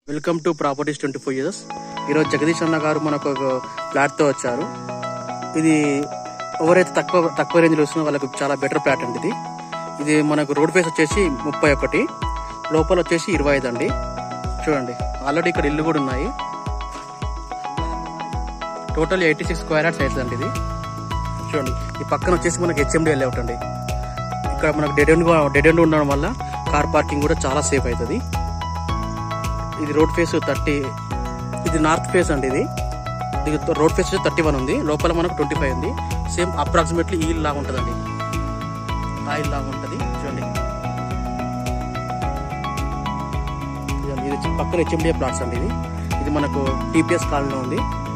welcome to properties twenty four years ఈరోజు జగదీష్ అన్న గారు మనకు ఒక ప్లాట్తో వచ్చారు ఇది ఎవరైతే తక్కువ తక్కువ రేంజ్లో వస్తుందో వాళ్ళకు చాలా బెటర్ ప్లాట్ అండి ఇది ఇది మనకు రోడ్ ఫేస్ వచ్చేసి ముప్పై ఒకటి లోపల వచ్చేసి ఇరవై ఐదు అండి చూడండి ఆల్రెడీ ఇక్కడ ఇల్లు కూడా ఉన్నాయి total eighty six square yards అవుతుంది ఇది చూడండి ఈ పక్కన వచ్చేసి మనకి హెచ్ఎండి లేఅవుట్ అండి ఇక్కడ మనకు డెడ్ ఎండ్ డెడ్ ఎండ్ ఉండడం వల్ల కార్ పార్కింగ్ కూడా చాలా సేఫ్ అవుతుంది ఇది రోడ్ ఫేస్ థర్టీ ఇది నార్త్ ఫేస్ అండి ఇది ఇది రోడ్ ఫేస్ థర్టీ వన్ ఉంది లోపల మనకు ట్వంటీ ఫైవ్ ఉంది సేమ్ అప్రాక్సిమేట్లీ ఈ లాగా ఉంటుందండి ఆ ఇల్లు లాగా ఉంటుంది చూడండి ఇదిగోండి, ఇది వచ్చి పక్కన హెచ్ఎండిఏ ప్లాట్స్ అండి ఇది ఇది మనకు టీపీఎస్ కాలనీలో ఉంది